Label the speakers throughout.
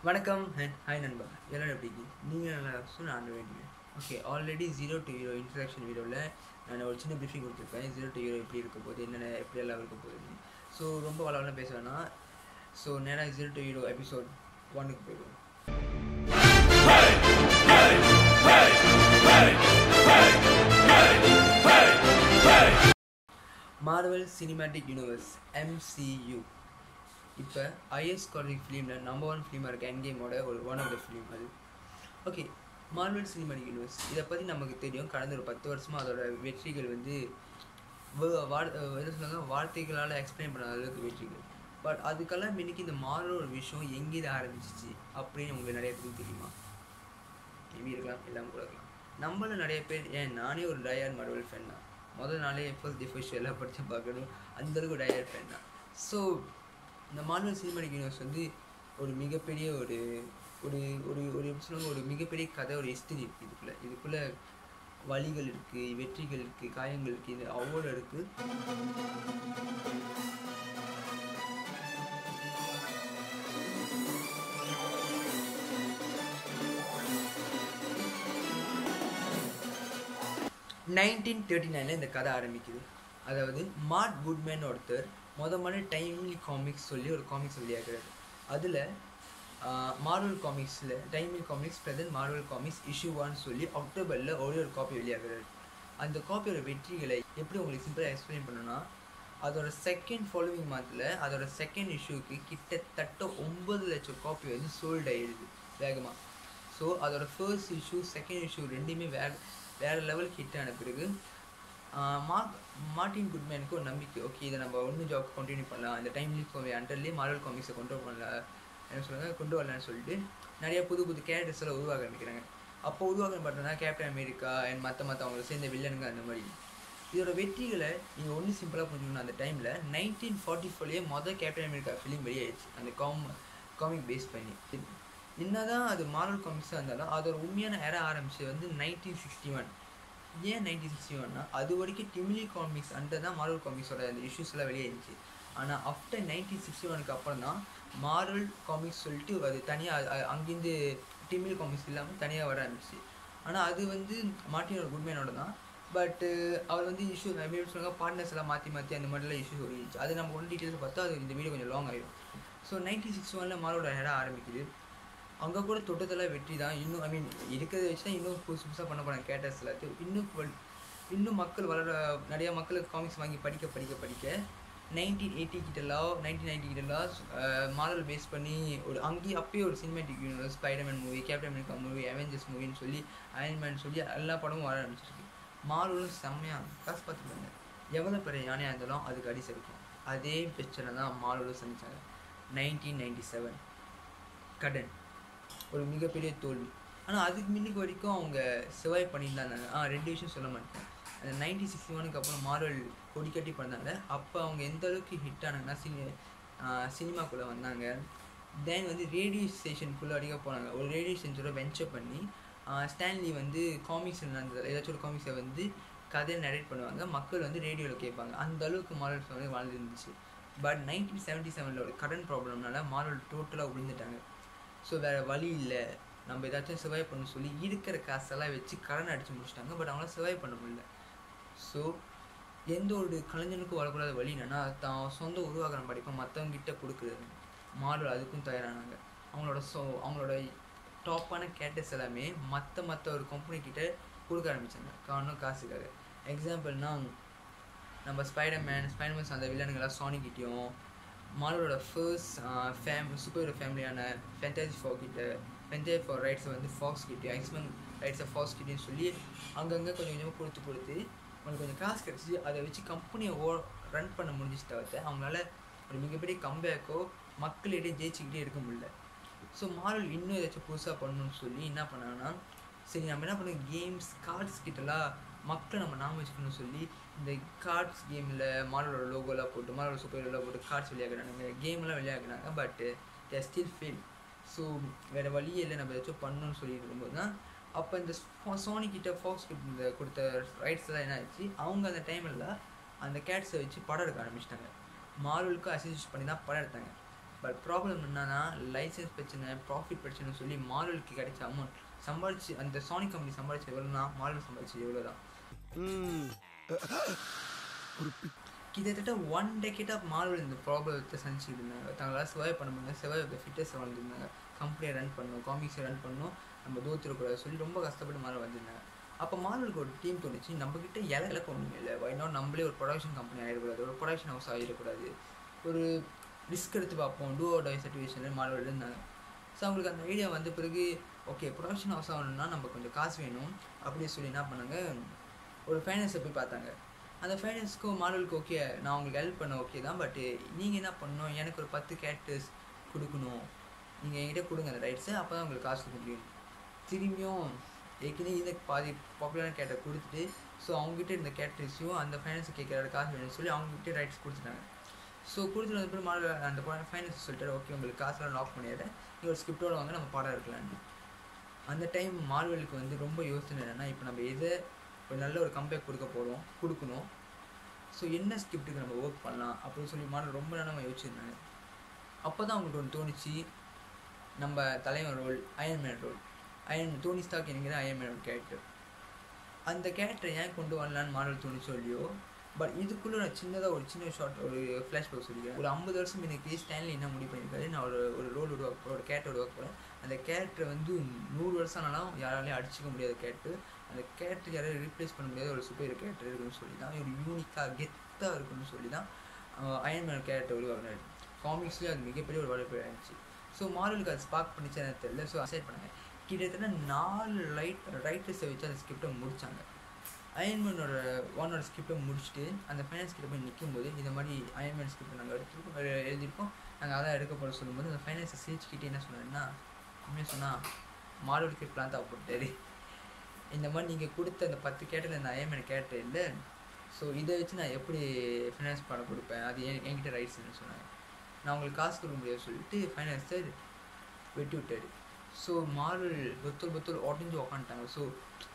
Speaker 1: வணக்கம் ஹாய் நண்பா எல்லாரும் எப்படி இருக்கீங்க நீங்கள் நல்லா சொன்ன நான் வேண்டிய okay already zero to hero introduction வீடியோவில் நான் ஒரு சின்ன ப்ரீஃபிங் கொடுத்துருப்பேன் ஜீரோ டு ஹீரோ எப்படி இருக்க போகுது என்னென்ன எப்படி எல்லாம் இருக்க போகுதுன்னு ஸோ ரொம்ப வளவலாம் பேச வேணாம் ஸோ நேராக ஜீரோ டு ஹீரோ எபிசோட் ஒன்னுக்கு போயிடுவோம் மார்வல் சினிமேட்டிக் யூனிவர்ஸ் எம்சியூ இப்போ ஐஎஸ் கார்டிக் ஃபிலிமில் நம்பர் ஒன் ஃபிலிமாக இருக்க என் கேமோட ஒரு ஒன் ஆஃப் த ஃபிலிம் அது ஓகே மார்வல் சினிமேட்டிக் யூனிவர்ஸ் இதை பற்றி நமக்கு தெரியும் கடந்த ஒரு பத்து வருஷமாக அதோட வெற்றிகள் வந்து வ- வா- அஹ் என்ன சொல்லுவாங்க வார்த்தைகளால் எக்ஸ்பிளைன் பண்ணாத அளவுக்கு வெற்றிகள் பட் அதுக்கெல்லாம் இன்னைக்கு இந்த மார்வல் ஒரு விஷயம் எங்கேருந்து ஆரம்பிச்சிச்சு அப்படின்னு உங்களுக்கு நிறைய பேருக்கு தெரியுமா மேபி இருக்கலாம் எல்லாம் கூட இருக்கலாம் நம்மள நிறைய பேர் ஏன் நானே ஒரு டயர் மார்வல் ஃபேன் தான் முதல் நாளே ஃபர்ஸ்ட் டே ஃபர்ஸ்ட் எல்லாம் படித்து பார்க்கணும் அந்த அளவுக்கு டயர் ஃபேன் தான் ஸோ இந்த மார்வல் சினிமாட்டிக் யூனிவர்ஸ் வந்து ஒரு மிகப்பெரிய ஒரு ஒரு ஒரு ஒரு எப்படி சொல்லுவாங்க ஒரு மிகப்பெரிய கதை ஒரு ஹிஸ்டரி இருக்குது இதுக்குள்ளே இதுக்குள்ளே வழிகள் இருக்குது வெற்றிகள் இருக்குது காயங்கள் இருக்குது இது அவ்வளோ இருக்குது நைன்டீன் தேர்ட்டி நைனில் இந்த கதை ஆரம்பிக்குது அதாவது மார்ட் குட்மேன் ஒருத்தர் முத முறை டைம்லி காமிக்ஸ் சொல்லி ஒரு காமிக்ஸ் வெளியாகிறாரு அதில் மார்வல் காமிக்ஸில் Timely comics present Marvel comics issue one சொல்லி அக்டோபரில் ஒரே ஒரு காப்பி வெளியாகிறாரு அந்த காப்பியோட வெற்றிகளை எப்படி உங்களுக்கு சிம்பிளாக எக்ஸ்பிளைன் பண்ணணும்னா அதோட செகண்ட் ஃபாலோவிங் மந்தில் அதோட செகண்ட் இஷ்யூக்கு கிட்டத்தட்ட ஒன்பது லட்சம் காப்பி வந்து சோல்ட் ஆயிடுது வேகமாக ஸோ அதோட ஃபர்ஸ்ட் இஷ்யூ செகண்ட் இஷ்யூ ரெண்டுமே வேற வேற லெவல் ஹிட் ஆன பிறகு ஆஹ் மார்க் மார்ட்டின் குட்மேனுக்கு ஒரு நம்பிக்கை ஓகே இதை நம்ம ஒன்றும் ஜாப் கண்டினியூ பண்ணலாம் இந்த டைம்லி அண்டர்லேயே மாரல் காமிக்ஸை கொண்டு வரலாம் என்ன சொல்லுவாங்க கொண்டு வரலாம்னு சொல்லிட்டு நிறைய புது புது கேரக்டர்ஸ் எல்லாம் உருவாக்க ஆரம்பிக்கிறாங்க அப்போ உருவாக்க பார்த்தோம்னா கேப்டன் அமெரிக்கா அண்ட் மற்ற மற்ற அவங்களை சேர்ந்த வில்லனுங்க அந்த மாதிரி இதோட வெற்றிகளை நீங்கள் ஒன்றும் சிம்பிளாக புரிஞ்சுக்கணும் அந்த டைமில் நைன்டீன் ஃபார்ட்டி ஃபோர்லேயே மொதல் கேப்டன் அமெரிக்கா ஃபிலிம் வெளியாயிடுச்சு அந்த காம் காமிக் பேஸ் பண்ணி என்னதான் அது மாரல் காமிக்ஸாக இருந்தாலும் அதோட உண்மையான ஏற ஆரம்பிச்சது வந்து நைன்டீன் சிக்ஸ்டி ஒன் ஏன் நைன்டீன் சிக்ஸ்டி ஒன்னா அது வரைக்கும் டிமிலி காமிக்ஸ் அண்டர் தான் மாரல் காமிக்ஸோட அந்த இஷ்யூஸ் எல்லாம் வெளியாயிருச்சு ஆனால் ஆஃப்டர் நைன்டீன் சிக்ஸ்டி ஒனுக்கு அப்புறம் தான் மாரல் காமிக்ஸ் சொல்லிட்டு அது தனியாக அங்கேருந்து டிமிலி காமிக்ஸ் இல்லாமல் தனியாக வர ஆரம்பிச்சு ஆனால் அது வந்து மார்ட்டினோட குட்மேனோட தான் பட்டு அவர் வந்து இஷ்யூ எப்படி சொல்லுவாங்க பார்ட்னர்ஸ் எல்லாம் மாற்றி மாற்றி அந்த மாதிரிலாம் இஷ்யூஸ் ஓடிச்சு அது நம்ம ஒன்று டீட்டெயில்ஸ் பார்த்தா அது இந்த வீடியோ கொஞ்சம் லாங் ஆயிடும் ஸோ நைன்டீன் சிக்ஸ்டி ஒனில் மாரோட ஹெட ஆரம்பிக்குது அங்கே கூட தொட்டத்தில் வெற்றி தான் இன்னும் ஐ மீன் இருக்கிறத வச்சு தான் இன்னும் புதுசு புதுசாக பண்ண போகிறாங்க கேட்டர்ஸ் எல்லாத்தையும் இன்னும் வல்- இன்னும் மக்கள் வளர நிறைய மக்களுக்கு காமிக்ஸ் வாங்கி படிக்க படிக்க படிக்க நைன்டீன் எயிட்டி கிட்டலாம் நைன்டீன் நைன்டி கிட்டலாம் மாடல் பேஸ் பண்ணி ஒரு அங்கேயே அப்பயே ஒரு cinematic universe Spiderman movie Captain America movie Avengers மூவின்னு சொல்லி அயன்மேன் சொல்லி எல்லா படமும் வர ஆரம்பிச்சிருக்கு மாடலும் செம்மையாக காசு பார்த்துருந்தாங்க எவ்வளோ பெரிய யானையாக இருந்தாலும் அதுக்கு அடி செலுக்கும் அதே பிரச்சனை தான் மாடலும் சந்திச்சாங்க நைன்டீன் நைன்டி செவன் கடன் ஒரு மிகப்பெரிய தோல்வி ஆனால் அதுக்கு முன்னுக்கு வரைக்கும் அவங்க சர்வைவ் பண்ணிட்டு தான் இருந்தாங்க ஆ ரெண்டு விஷயம் சொல்ல மாட்டேன் அந்த நைன்டீன் சிக்ஸ்டி ஒனுக்கு அப்புறம் மார்வல் கொடி கட்டி பண்ணாங்க அப்போ அவங்க எந்த அளவுக்கு ஹிட் ஆனாங்கன்னா சினி சினிமாக்குள்ளே வந்தாங்க தென் வந்து ரேடியோ ஸ்டேஷனுக்குள்ளே அடிக்க போனாங்க ஒரு ரேடியோ ஸ்டேஷனோட வெஞ்சர் பண்ணி ஸ்டான்லி வந்து காமிக்ஸ் நடந்தது ஏதாச்சும் ஒரு காமிக்ஸை வந்து கதையை நரேட் பண்ணுவாங்க மக்கள் வந்து ரேடியோவில் கேட்பாங்க அந்த அளவுக்கு மார்வல் வந்து வாழ்ந்துருந்துச்சு பட் நைன்டீன் செவன்ட்டி செவனில் ஒரு கடன் ப்ராப்ளம்னால மார்வல் டோட்டலாக விழுந்துட்டாங்க ஸோ வேறு வழி இல்லை நம்ம ஏதாச்சும் சர்வைவ் பண்ண சொல்லி இருக்கிற காசெல்லாம் வச்சு கடன் அடித்து முடிச்சிட்டாங்க பட் அவங்களால சர்வைவ் பண்ண முடியல ஸோ எந்த ஒரு கலைஞனுக்கும் வரக்கூடாத வழி என்னன்னா தான் சொந்த உருவாக்கிற படிப்பை மற்றவங்க கிட்ட கொடுக்குறது மாடல் அதுக்கும் தயாரானாங்க அவங்களோட சொ அவங்களோட டாப்பான கேட்டஸ் எல்லாமே மற்ற மற்ற ஒரு கம்பெனி கிட்ட கொடுக்க ஆரம்பிச்சாங்க காரணம் காசுக்காக எக்ஸாம்பிள்னா நம்ம ஸ்பைடர்மேன் ஸ்பைடர்மேன்ஸ் அந்த வில்லனுங்களாம் சோனிக்கிட்டையும் மாலோட ஃபர்ஸ்ட் ஃபேம் சூப்பர் ஹீரோ ஃபேமிலியான ஃபென்டாசி ஃபோ கிட்ட ஃபென்டாசி ஃபார் ரைட்ஸை வந்து ஃபாக்ஸ் கிட்டேயும் எக்ஸ்மென் ரைட்ஸை ஃபாக்ஸ் கிட்டேயும் சொல்லி அங்கங்கே கொஞ்சம் கொஞ்சமாக கொடுத்து கொடுத்து அவங்களுக்கு கொஞ்சம் காசு கிடச்சி அதை வச்சு கம்பெனியை ஓ ரன் பண்ண முடிஞ்சிச்சு தவிர்த்து அவங்களால ஒரு மிகப்பெரிய கம்பேக்கோ மக்களிடையே ஜெயிச்சுக்கிட்டே இருக்க முடியல ஸோ மாரல் இன்னும் ஏதாச்சும் புதுசாக பண்ணணும்னு சொல்லி என்ன பண்ணாங்கன்னா சரி நம்ம என்ன பண்ணுவோம் கேம்ஸ் கார்ட்ஸ் கிட்டலாம் மக்களை நம்ம நாம வச்சுக்கணும்னு சொல்லி இந்த கார்ட்ஸ் கேமில் மாடலோட லோகோலாம் போட்டு மாடலோட சூப்பர் ஹீரோலாம் போட்டு கார்ட்ஸ் விளையாடுறாங்க கேம்லாம் விளையாடுறாங்க but they still fail so வேறு வழியே இல்லை நம்ம ஏதாச்சும் பண்ணணும்னு சொல்லி இருக்கும்போது தான் அப்போ இந்த சோனி கிட்ட ஃபாக்ஸ் கிட்ட இந்த கொடுத்த ரைட்ஸ் எல்லாம் என்ன ஆச்சு அவங்க அந்த டைமில் அந்த கேட்ஸை வச்சு படம் எடுக்க ஆரம்பிச்சிட்டாங்க மார்வலுக்கு அசோசியேட் பண்ணி தான் படம் எடுத்தாங்க பட் ப்ராப்ளம் என்னன்னா லைசன்ஸ் பிரச்சனை ப்ராஃபிட் பிரச்சனை சொல்லி மாடலுக்கு கிடைச்ச அமௌண்ட் சம்பாதிச்சு அந்த சானி கம்பெனி சம்பாதிச்சது எவ்வளோனா மாடல் சம்பாதிச்சது எவ்வளோ தான் கிட்டத்தட்ட ஒன் டெக்கெட்டாக மார்வல் இந்த ப்ராப்ளத்தை சந்திச்சுட்டு இருந்தாங்க தங்களால் சர்வை பண்ண முடியல சர்வை ஆஃப் த ஃபிட்டஸ் வாழ்ந்துருந்தாங்க கம்பெனியை ரன் பண்ணணும் காமிக்ஸை ரன் பண்ணணும் நம்ம தோத்துடக்கூடாது சொல்லி ரொம்ப கஷ்டப்பட்டு மாற வந்திருந்தாங்க அப்போ மார்வலுக்கு ஒரு டீம் தோணுச்சு நம்மக்கிட்ட இலை இலக்க ஒன்றுமே இல்லை வைநாட் நம்மளே ஒரு ப்ரொடக்ஷன் கம்பெனி ஆகிடக்கூடாது ஒரு ப்ரொடக்ஷன் ஹவுஸ் ஆகிடக்கூடாது ஒரு ரிஸ்க் எடுத்து பார்ப்போம் டூ டை சுச்சுவேஷனில் மார்வல் இருந்தாங்க ஸோ அவங்களுக்கு அந்த ஐடியா வந்த பிறகு ஓகே ப்ரொடக்ஷன் ஹவுஸ் ஆகணும்னா நம்ம கொஞ்சம் காசு வேணும் அப்படி சொல்லி என்ன பண்ணாங்க ஒரு ஃபைனான்ஸை போய் பார்த்தாங்க அந்த ஃபைனான்ஸ்க்கும் மாடலுக்கு ஓகே நான் உங்களுக்கு ஹெல்ப் பண்ண ஓகே தான் பட்டு நீங்கள் என்ன பண்ணணும் எனக்கு ஒரு பத்து கேரக்டர்ஸ் கொடுக்கணும் நீங்கள் என்கிட்ட கொடுங்க அந்த ரைட்ஸை அப்போ தான் உங்களுக்கு காசு கொடுக்க முடியும் திரும்பியும் ஏற்கனவே இந்த பாதி பாப்புலரான கேரக்டர் கொடுத்துட்டு ஸோ அவங்ககிட்ட இருந்த கேரக்டர்ஸையும் அந்த ஃபைனான்ஸ் கேட்குற காசு வேணும்னு சொல்லி அவங்ககிட்ட ரைட்ஸ் கொடுத்துட்டாங்க ஸோ கொடுத்துட்டு வந்த பிறகு மாடல் அந்த ஃபைனான்ஸ் சொல்லிட்டு ஓகே உங்களுக்கு காசுலாம் லாக் பண்ணிடுறேன் நீ ஒரு ஸ்கிரிப்டோட வாங்க நம்ம படம் இருக்கலான்னு அந்த டைம் மார்வலுக்கு வந்து ரொம்ப யோசனை என்னென்னா இப்போ நம்ம எதை ஒரு நல்ல ஒரு கம்பேக் கொடுக்க போகிறோம் கொடுக்கணும் ஸோ என்ன ஸ்கிரிப்டுக்கு நம்ம ஒர்க் பண்ணலாம் அப்படின்னு சொல்லி மாடல் ரொம்ப நேரம் யோசிச்சிருந்தாங்க அப்போ தான் அவங்களுக்கு ஒன்று தோணுச்சு நம்ம தலைவன் role Iron Man role Iron Tony Stark என்கிற அயன்மேன் கேரக்டர் அந்த கேரக்டரை ஏன் கொண்டு வரலான்னு மாடல் தோணுச்சோ இல்லையோ பட் இதுக்குள்ளே நான் சின்னதாக ஒரு சின்ன ஷார்ட் ஒரு ஃப்ளாஷ் பேக் சொல்லிக்கிறேன் ஒரு ஐம்பது வருஷம் எனக்கு ஸ்டான்லி என்ன முடிவு பண்ணியிருக்காரு நான் ஒரு ஒரு ரோல் உருவாக்க போகிறேன் ஒரு கேரக்டர் உருவாக்க போகிறேன் அந்த கேரக்டர் வந்து நூறு வருஷம் ஆனாலும் யாராலையும் அடிச்சிக்க முடியாத கேரக்டர் அந்த கேரக்டர் யாராலும் ரீப்ளேஸ் பண்ண முடியாத ஒரு சூப்பர் கேரக்டர் இருக்குன்னு சொல்லி தான் ஒரு யூனிக்காக கெத்தாக இருக்குன்னு சொல்லி தான் அயன்மேன் கேரக்டர் உருவாக்குனாரு காமிக்ஸ்லேயும் அது மிகப்பெரிய ஒரு வரவேற்பு ஆயிடுச்சு ஸோ மாடலுக்கு அது ஸ்பார்க் பண்ணிச்சு எனக்கு தெரியல ஸோ அசைட் பண்ணாங்க கிட்டத்தட்ட நாலு ரைட் ரைட்டர்ஸை வச்சு அந்த ஸ்கிரிப்டை முடித்தாங்க அயன்மேனோட ஒன்னோட ஸ்கிரிப்டை முடிச்சுட்டு அந்த ஃபைனான்ஸ் கிட்ட போய் நிற்கும் போது இந்த மாதிரி அயன்மேன் ஸ்கிரிப்ட் நாங்கள் எடுத்துருக்கோம் எழுதியிருக்கோம் நாங்கள் அதான் எடுக்க போகிற சொல்லும்போது அந்த ஃபைனான்ஸை சிரிச்சுக்கிட்டே என்ன சொன்னாருன்னா உண்மையாக சொன்னால் மாடலுக்கு பிளான் தேவைப்பட்டாரு இந்த மாதிரி நீங்கள் கொடுத்த அந்த பத்து கேட்டில் அந்த அயன்மேன் கேரக்டர் இல்லை ஸோ இதை வச்சு நான் எப்படி ஃபைனான்ஸ் படம் கொடுப்பேன் அது என் என்கிட்ட ரைட்ஸ்னு சொன்னாங்க நான் உங்களுக்கு காசு கொடுக்க முடியாது சொல்லிட்டு ஃபைனான்ஸர் வெட்டி விட்டாரு ஸோ மாடல் பொத்தல் பொத்தல் உடஞ்சி உக்காந்துட்டாங்க ஸோ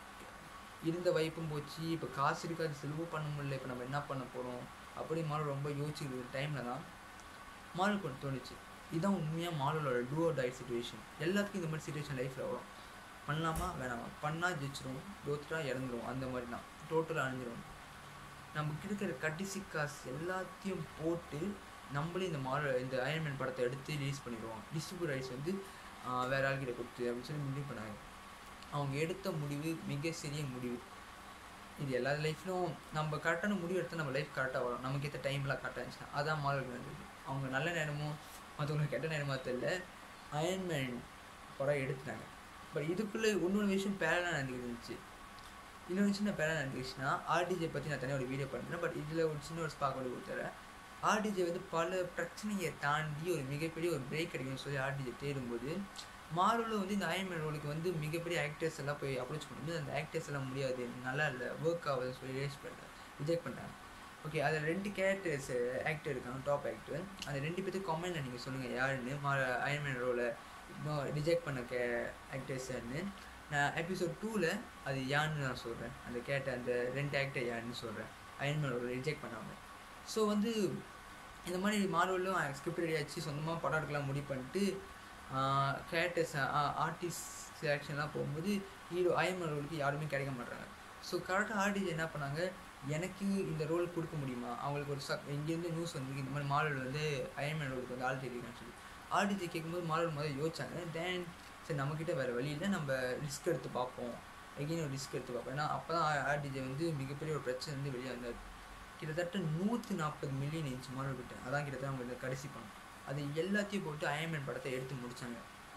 Speaker 1: இருந்த வைப்பும் போச்சு இப்போ காசு இருக்காது செலவு பண்ண முடியல இப்போ நம்ம என்ன பண்ண போகிறோம் அப்படி மாடல் ரொம்ப யோசிச்சுக்கிற டைமில் தான் மாடல் கொண்டு தோணுச்சு இதுதான் உண்மையாக மாடலோட டூ ஆர் டை சுச்சுவேஷன் எல்லாத்துக்கும் இந்த மாதிரி சுச்சுவேஷன் லைஃப்பில் வரும் பண்ணலாமா வேணாமா பண்ணால் ஜெயிச்சிரும் தோத்துட்டா இறந்துரும் அந்த மாதிரி தான் டோட்டலாக அழிஞ்சிரும் நமக்கு இருக்கிற கடைசி காசு எல்லாத்தையும் போட்டு நம்மளே இந்த மாடல் இந்த அயன்மேன் படத்தை எடுத்து ரிலீஸ் பண்ணிடுவோம் டிஸ்ட்ரிபியூட் ரைட்ஸ் வந்து வேற ஆள்கிட்ட கொடுத்து அப்படின்னு சொல்லி முடிவு பண்ணாங்க அவங்க எடுத்த முடிவு மிக சிறிய முடிவு இது எல்லா லைஃப்லையும் நம்ம கரெக்டான முடிவு எடுத்தால் நம்ம லைஃப் கரெக்டாக வரும் நமக்கு ஏற்ற டைம்லாம் கரெக்டாக இருந்துச்சுன்னா அதான் மாடல் இருந்தது அவங்க நல்ல நேரமும் மற்றவங்களுக்கு கெட்ட நேரமாக தெரியல அயன்மேன் படம் எடுத்துட்டாங்க பட் இதுக்குள்ளே இன்னொரு விஷயம் பேரலாக நடந்துக்கிட்டு இருந்துச்சு இன்னொரு சின்ன பேரா நடந்துச்சுன்னா ஆர்டிஜே பற்றி நான் தனியாக ஒரு வீடியோ பண்ணுறேன் பட் இதில் ஒரு சின்ன ஒரு ஸ்பாக் கொண்டு கொடுத்துறேன் ஆர்டிஜே வந்து பல பிரச்சனையை தாண்டி ஒரு மிகப்பெரிய ஒரு பிரேக் கிடைக்கும்னு சொல்லி ஆர்டிஜே தேடும்போது மார்வலில் வந்து இந்த அயன்மேன் ரோலுக்கு வந்து மிகப்பெரிய ஆக்டர்ஸ் எல்லாம் போய் அப்ரோச் பண்ணும்போது அந்த ஆக்டர்ஸ் எல்லாம் முடியாது நல்லா இல்லை ஒர்க் ஆகுதுன்னு சொல்லி ரிஜெக்ட் பண்ணுறாங்க ரிஜெக்ட் பண்ணுறாங்க ஓகே அதில் ரெண்டு கேரக்டர்ஸ் ஆக்டர் இருக்காங்க டாப் ஆக்டர் அந்த ரெண்டு பேர்த்துக்கு கமெண்ட்டில் நீங்கள் சொல்லுங்கள் யாருன்னு மா அயன்மேன் ரோலை இன்னும் ரிஜெக்ட் பண்ண கே ஆக்டர்ஸ்ன்னு நான் எபிசோட் டூவில் அது யான்னு நான் சொல்கிறேன் அந்த கேட்ட அந்த ரெண்டு ஆக்டர் யாருன்னு சொல்கிறேன் அயன்மேன் ரோலை ரிஜெக்ட் பண்ணாமல் ஸோ வந்து இந்த மாதிரி மார்வலும் ஸ்கிரிப்ட் ரெடி ஆச்சு சொந்தமாக படம் எடுக்கலாம் முடிவு பண்ணிட்டு கேரக்டர்ஸ் ஆர்டிஸ்ட் செலெக்ஷன்லாம் போகும்போது ஹீரோ அயன்மேன் ரோலுக்கு யாருமே கிடைக்க மாட்டாங்க ஸோ கரெக்டாக ஆர்டிஸ்ட் என்ன பண்ணாங்க எனக்கு இந்த ரோல் கொடுக்க முடியுமா அவங்களுக்கு ஒரு சக் இங்கேருந்து நியூஸ் வந்து இந்த மாதிரி மாடல் வந்து அயன்மேன் ரோலுக்கு வந்து ஆள் தெரியுதுன்னு சொல்லி ஆர்டிஜி கேட்கும்போது மாடல் முதல்ல யோசிச்சாங்க தென் சரி நம்மக்கிட்ட வேறு வழி இல்லை நம்ம ரிஸ்க் எடுத்து பார்ப்போம் எங்கேயும் ஒரு ரிஸ்க் எடுத்து பார்ப்போம் ஏன்னா அப்போ தான் ஆர்டிஜே வந்து மிகப்பெரிய ஒரு பிரச்சனை வந்து வெளியே வந்தார் கிட்டத்தட்ட நூற்றி நாற்பது மில்லியன் இன்ச் மாடல் கிட்ட அதான் கிட்டத்தட்ட அவங்க கடைசி பணம் அது எல்லாத்தையும் போட்டு அயன்மேன் படத்தை எடுத்து முடித்தாங்க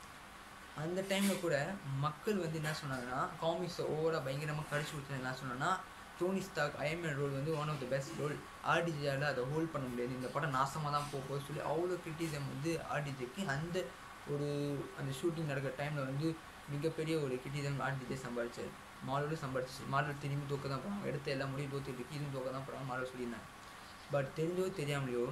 Speaker 1: அந்த டைமில் கூட மக்கள் வந்து என்ன சொன்னாங்கன்னா காமிக்ஸை ஓவராக பயங்கரமாக கடிச்சு கொடுத்தது என்ன சொன்னாங்கன்னா டோனி ஸ்டாக் அயன்மேன் ரோல் வந்து one of the best role ஆர்டிஜியால் அதை ஹோல்ட் பண்ண முடியாது இந்த படம் நாசமாக தான் போக போகுது சொல்லி அவ்வளோ கிரிட்டிசம் வந்து ஆர்டிஜிக்கு அந்த ஒரு அந்த ஷூட்டிங் நடக்கிற டைமில் வந்து மிகப்பெரிய ஒரு கிரிட்டிசம் ஆர்டிஜே சம்பாதிச்சார் மாடலும் சம்பாதிச்சு மாடல் திரும்பி தூக்க தான் போகிறாங்க எடுத்த எல்லா முடியும் தோத்துட்டு இருக்கு இதுவும் தூக்க தான் போகிறாங்க மாடல் சொல்லியிருந்தாங்க பட் தெரிஞ்சோ தெரியாமலையோ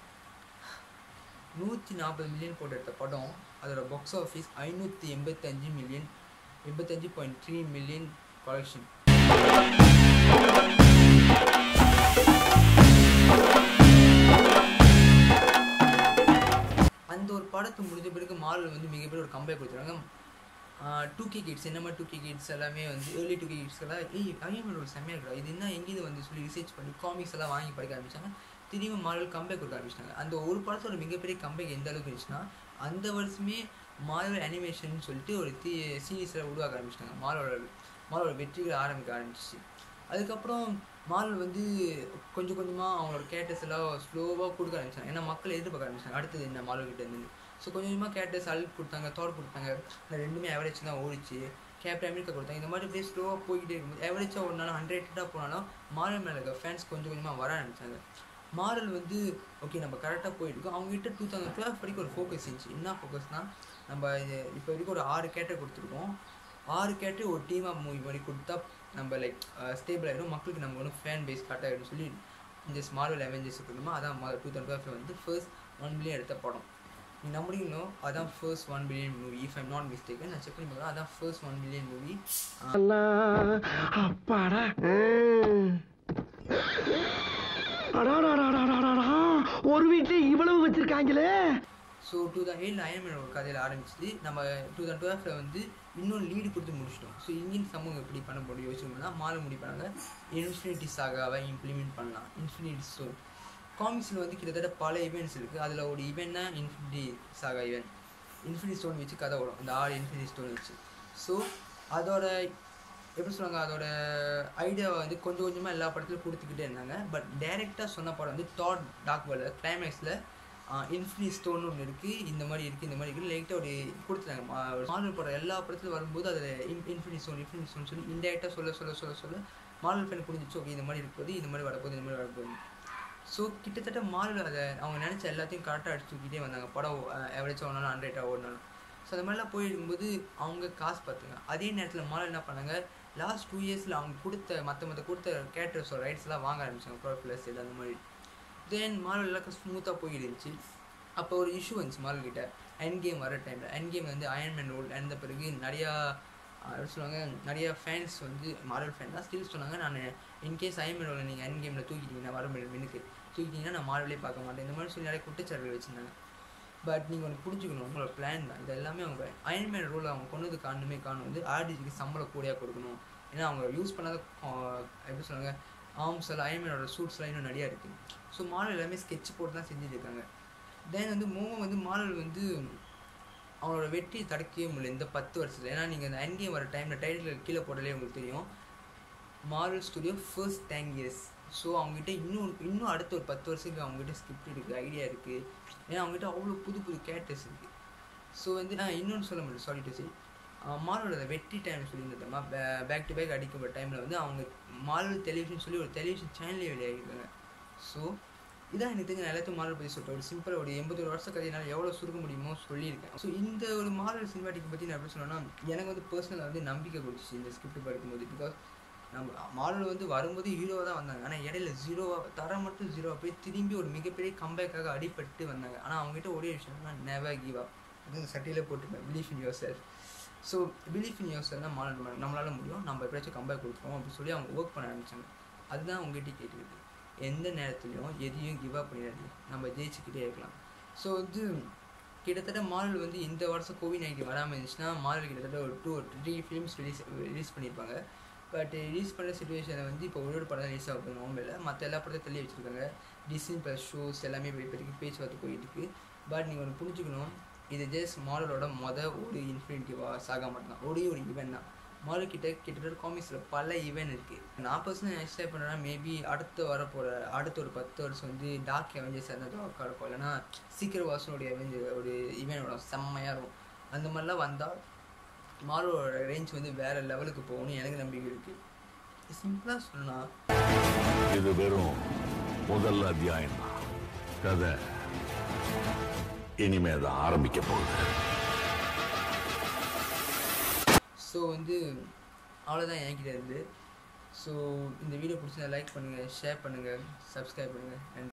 Speaker 1: நூற்றி நாற்பது மில்லியன் போட்டு எடுத்த படம் அதோட பாக்ஸ் ஆஃபீஸ் ஐநூற்றி எண்பத்தஞ்சு மில்லியன் எண்பத்தஞ்சு பாயிண்ட் த்ரீ மில்லியன் கலெக்ஷன் அந்த மார்வல் வந்து மிகப்பெரிய ஒரு கம்பேக் கொடுத்துருக்காங்க டூ கே கிட்ஸ் என்ன மாதிரி டூ கே கிட்ஸ் எல்லாமே வந்து ஏர்லி டூ கே கிட்ஸ் எல்லாம் ஏய் ஐயன் ஒரு செம்மையாக இருக்கா இது என்ன எங்கேயும் வந்து சொல்லி ரிசர்ச் பண்ணி காமிக்ஸ் எல்லாம் வாங்கி படிக்க ஆரம்பிச்சாங்க திரும்பி மார்வல் கம்பேக் கொடுக்க ஆரம்பிச்சிட்டாங்க அந்த ஒரு படத்தோட மிகப்பெரிய கம்பேக் எந்த அளவுக்கு இருந்துச்சுன்னா அந்த வருஷமே மார்வல் அனிமேஷன் சொல்லிட்டு ஒரு தி சீரீஸில் உருவாக்க ஆரம்பிச்சிட்டாங்க மார்வலோட மார்வலோட வெற்றிகள் ஆரம்பிக்க ஆரம்பிச்சிச்சு அதுக்கப்புறம் மார்வல் வந்து கொஞ்சம் கொஞ்சமாக அவங்களோட கேரக்டர்ஸ் எல்லாம் ஸ்லோவாக கொடுக்க ஆரம்பிச்சாங்க ஏன்னா மக்கள் எதிர்பார்க்க ஆரம்பிச்சாங்க அடுத்தது என்ன மார்வல் கிட்ட இருந்து ஸோ கொஞ்சம் கொஞ்சமாக கேரக்டர்ஸ் அல்க் கொடுத்தாங்க தாட் கொடுத்தாங்க இந்த ரெண்டுமே ஆவரேஜ் தான் ஓடிச்சு கேப்டன் அமெரிக்கா கொடுத்தாங்க இந்த மாதிரி அப்படியே ஸ்லோவாக போய்கிட்டே இருக்கும்போது ஆவரேஜாக ஓடினாலும் ஹண்ட்ரடாக போனாலும் மாரல் மேலே இருக்க ஃபேன்ஸ் கொஞ்சம் கொஞ்சமாக வர ஆரம்பிச்சாங்க மாரல் வந்து ஓகே நம்ம கரெக்டாக போயிருக்கோம் அவங்ககிட்ட டூ தௌசண்ட் டுவெல் வரைக்கும் ஒரு ஃபோக்கஸ் இருந்துச்சு என்ன ஃபோக்கஸ்னால் நம்ம இது இப்போ வரைக்கும் ஒரு ஆறு கேரக்டர் கொடுத்துருக்கோம் ஆறு கேரக்டர் ஒரு டீமாக மூவி பண்ணி கொடுத்தா நம்ம லைக் ஸ்டேபிள் ஆகிடும் மக்களுக்கு நம்ம ஒன்றும் ஃபேன் பேஸ் கரெக்டாகிடும் சொல்லி இந்த மார்வல் அவெஞ்சர்ஸ் இருக்கணுமா அதான் டூ தௌசண்ட் டுவெல் வந்து ஃபர்ஸ்ட் ஒன் பில்லியன் எடுத்த படம் நீ நம்புறீங்களோ அதான் first one billion movie if I'm not mistake நான் செக் பண்ணி பார்க்குறேன் அதான் ஃபர்ஸ்ட் ஒன் பில்லியன் மூவி
Speaker 2: அப்பாடா அடாடாடாடாடாடா ஒரு வீட்டுல இவ்வளவு வச்சிருக்காங்களே
Speaker 1: ஸோ டூ தௌசண்ட் எயிட்டில் அயன்மேன் ஒரு கதையில் ஆரம்பிச்சது நம்ம டூ தௌசண்ட் டுவெல்ஃபில் வந்து இன்னொரு லீடு கொடுத்து முடிச்சிட்டோம் ஸோ இந்தியன் சமூகம் எப்படி பண்ண முடியும் யோசிச்சோம்னா மாற முடிவு பண்ணாங்க இன்ஃபினிட்டி சாகாவை இம்ப்ளிமெண்ட் பண்ணலாம் இன்ஃபினிட்டி ஸ்டோன் காமிக்ஸில் வந்து கிட்டத்தட்ட பல ஈவெண்ட்ஸ் இருக்குது அதில் ஒரு ஈவெண்ட் தான் infinity saga event infinity stone வச்சு கதை வரும் அந்த ஆறு இன்ஃபினிட்டி ஸ்டோன் வச்சு ஸோ அதோட எப்படி சொல்லுவாங்க அதோட ஐடியாவை வந்து கொஞ்சம் கொஞ்சமாக எல்லா படத்துலையும் கொடுத்துக்கிட்டே இருந்தாங்க பட் டைரெக்டாக சொன்ன படம் வந்து டாட் டாக் வேர்ல்டு கிளைமேக்ஸில் இன்ஃபினிட் ஸ்டோன் ஒன்று இருக்குது இந்த மாதிரி இருக்குது இந்த மாதிரி இருக்குது லைட்டாக ஒரு கொடுத்துட்டாங்க மார்வல் படம் எல்லா படத்துலையும் வரும்போது அதில் in infinite stone infinite stone சொல்லி இன்டெரக்டாக சொல்ல சொல்ல சொல்ல சொல்ல மார்வல் ஃபேன் புரிஞ்சிச்சு ஓகே இந்த மாதிரி இருப்பது இந்த மாதிரி வரப்போகுது இந்த மாதிரி வரப்போகுது ஸோ கிட்டத்தட்ட மார்வல் அதை அவங்க நினச்ச எல்லாத்தையும் கரெக்டாக அடிச்சு தூக்கிட்டே வந்தாங்க படம் எவரேஜாக ஓடனாலும் ஹண்ட்ரேட்டாக ஓடினாலும் ஸோ அந்த மாதிரிலாம் போயிருக்கும்போது அவங்க காசு பார்த்துங்க அதே நேரத்தில் மார்வல் என்ன பண்ணாங்க லாஸ்ட் டூ இயர்ஸில் அவங்க கொடுத்த மற்ற மற்ற கொடுத்த கேரக்டர்ஸோட ரைட்ஸ்லாம் வாங்க ஆரம்பிச்சாங்க ப்ரோ ப்ளஸ் இது அந்த மாதிரி தென் மார்வல் எல்லாருக்கும் ஸ்மூத்தாக போயிருந்துச்சு அப்போ ஒரு இஷ்யூ வந்துச்சு மார்வல் கிட்ட என் கேம் வர டைமில் என் கேம் வந்து அயன்மேன் ரோல் அந்த பிறகு நிறையா எப்படி சொல்லுவாங்க நிறைய ஃபேன்ஸ் வந்து மார்வல் ஃபேன் தான் ஸ்டில் சொன்னாங்க நான் இன்கேஸ் அயன்மேன் ரோல் நீங்கள் என் கேமில் தூக்கிட்டீங்கன்னா வர மினுக்கு தூக்கிட்டீங்கன்னா நான் மார்வலே பார்க்க மாட்டேன் இந்த மாதிரி சொல்லி நிறைய குற்றச்சாட்டுகள் வச்சுருந்தாங்க பட் நீங்கள் ஒன்று புரிஞ்சுக்கணும் உங்களோட பிளான் தான் இது எல்லாமே அவங்க அயன்மேன் ரோல் அவங்க கொண்டது காரணமே காரணம் வந்து ஆர்டிஜிக்கு சம்பளம் கூடையாக கொடுக்கணும் ஏன்னா அவங்க யூஸ் பண்ணாத எப்படி சொல்லுவாங்க ஆர்ம்ஸ் எல்லாம் அயன்மேனோட சூட்ஸ்லாம் இன்னும் நிறையா இருக்குது ஸோ மாடல் எல்லாமே ஸ்கெட்ச் போட்டு தான் செஞ்சுட்டு இருக்காங்க தென் வந்து மோமோ வந்து மாடல் வந்து அவங்களோட வெற்றி தடுக்கவே முடியல இந்த பத்து வருஷத்தில் ஏன்னா நீங்கள் இந்த என்கேம் வர டைமில் டைட்டில் கீழே போடலே உங்களுக்கு தெரியும் Marvel studio first ten years so அவங்ககிட்ட இன்னும் இன்னும் அடுத்த ஒரு பத்து வருஷத்துக்கு அவங்ககிட்ட ஸ்கிரிப்ட் இருக்குது ஐடியா இருக்குது ஏன்னா அவங்ககிட்ட அவ்வளோ புது புது கேரக்டர்ஸ் இருக்குது ஸோ வந்து நான் இன்னொன்று சொல்ல முடியும் சாரி டு சரி மார்வலோட வெற்றி டைம் சொல்லியிருந்தோமா பேக் டு பேக் அடிக்கப்பட்ட டைமில் வந்து அவங்க மார்வல் டெலிவிஷன் சொல்லி ஒரு டெலிவிஷன் சேனலே வெளியாகிருக்காங்க ஸோ இதான் எனக்கு தெரிஞ்ச எல்லாத்தையும் மாடல் பற்றி சொல்லிட்டேன் ஒரு சிம்பிள் ஒரு எண்பது வருஷ கதையினால் எவ்வளோ சுருக்க முடியுமோ சொல்லியிருக்கேன் ஸோ இந்த ஒரு மாடல் சினிமாட்டிக் பற்றி நான் எப்படி சொன்னேன்னா எனக்கு வந்து பர்சனலாக வந்து நம்பிக்கை கொடுத்துச்சு இந்த ஸ்கிரிப்ட் படிக்கும்போது பிகாஸ் நம்ம மாடல் வந்து வரும்போது ஹீரோவாக தான் வந்தாங்க ஆனால் இடையில ஜீரோவாக தர மட்டும் ஜீரோவாக போய் திரும்பி ஒரு மிகப்பெரிய கம்பேக்காக அடிபட்டு வந்தாங்க ஆனால் அவங்ககிட்ட ஒரே விஷயம்னா நெவர் கிவ் அப் அது சட்டையில் போட்டுப்பேன் belief in yourself so belief in yourself தான் மாடல் நம்மளால முடியும் நம்ம எப்படியாச்சும் கம்பேக் கொடுக்குறோம் அப்படின்னு சொல்லி அவங்க ஒர்க் பண்ண ஆரம்பிச்சாங்க அதுதான் அவங்ககிட்ட கேட்டுக்கிட்டு எந்த நேரத்துலையும் எதையும் கிவ் அப் பண்ணிடாது நம்ம ஜெயிச்சுக்கிட்டே இருக்கலாம் ஸோ வந்து கிட்டத்தட்ட மாடல் வந்து இந்த வருஷம் கோவிட் நைன்டீன் வராமல் இருந்துச்சுன்னா மாடல் கிட்டத்தட்ட ஒரு two three films release release பண்ணியிருப்பாங்க பட் ரிலீஸ் பண்ணுற சுச்சுவேஷனை வந்து இப்போ ஒரு ஒரு படம் தான் ரிலீஸ் ஆகுது நவம்பரில் மற்ற எல்லா படத்தையும் தள்ளி வச்சுருக்காங்க டிஸ்னி ப்ளஸ் ஷோஸ் எல்லாமே இப்போ இப்போதைக்கு பேச்சுவார்த்தை போயிட்டு இருக்கு பட் நீங்கள் ஒன்று புரிஞ்சுக்கணும் இது ஜஸ்ட் மாடலோட மொதல் ஒரு இன்ஃபினிட்டிவா சாகா மட்டும்தான் ஒரே ஒரு ஈவெண்ட் தான் மாடல் கிட்ட கிட்டத்தட்ட காமிக்ஸில் பல ஈவெண்ட் இருக்குது நான் பர்சனல் எக்ஸ்பெக்ட் பண்ணுறேன்னா மேபி அடுத்து வரப்போகிற அடுத்த ஒரு பத்து வருஷம் வந்து டார்க் அவெஞ்சர்ஸ் அந்த டார்க்காக இருக்கும் இல்லைன்னா சீக்கிரம் வாசனுடைய அவெஞ்சர் ஒரு ஈவெண்ட் வரும் செம்மையாக இருக்கும் அந்த மாதிரிலாம் வந்தால் மாடலோட ரேஞ்ச் வந்து வேறு லெவலுக்கு போகணும்னு எனக்கு நம்பிக்கை இருக்குது சிம்பிளாக சொன்னால்
Speaker 3: இது வெறும் முதல் அத்தியாயம் தான் கதை இனிமே தான் ஆரம்பிக்க போகுது
Speaker 1: ஸோ வந்து அவ்வளோதான் என்கிட்ட இருந்து ஸோ இந்த வீடியோ பிடிச்சதை லைக் பண்ணுங்கள் ஷேர் பண்ணுங்கள் சப்ஸ்கிரைப் பண்ணுங்கள் அண்ட்